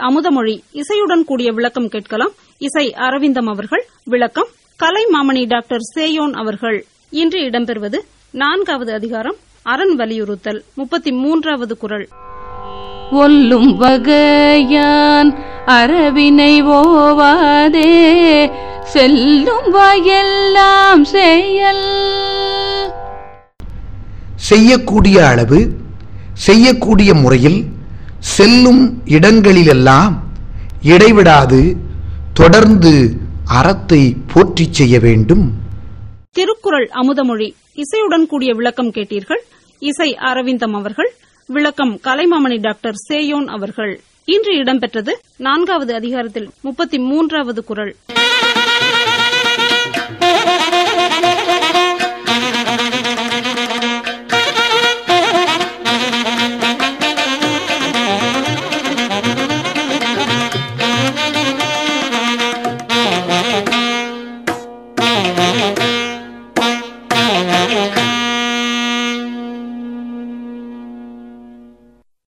அமுதமொழி இசையுடன் கூடிய விளக்கம் கேட்கலாம் இசை அரவிந்தம் அவர்கள் விளக்கம் கலை மாமணி டாக்டர் சேயோன் அவர்கள் இன்று இடம்பெறுவது நான்காவது அதிகாரம் அரண் வலியுறுத்தல் முப்பத்தி மூன்றாவது குரல் ஒல்லும் வகையான் அரவினை ஓவாதே செல்லும் வயெல்லாம் செயல் செய்யக்கூடிய அளவு செய்யக்கூடிய முறையில் செல்லும் இடங்களிலெல்லாம் இடைவிடாது தொடர்ந்து அறத்தை போற்றிச் செய்ய வேண்டும் திருக்குறள் அமுதமொழி இசையுடன் கூடிய விளக்கம் கேட்டீர்கள் இசை அரவிந்தம் அவர்கள் விளக்கம் கலைமாமணி டாக்டர் சேயோன் அவர்கள் இன்று இடம்பெற்றது நான்காவது அதிகாரத்தில் முப்பத்தி மூன்றாவது குரல்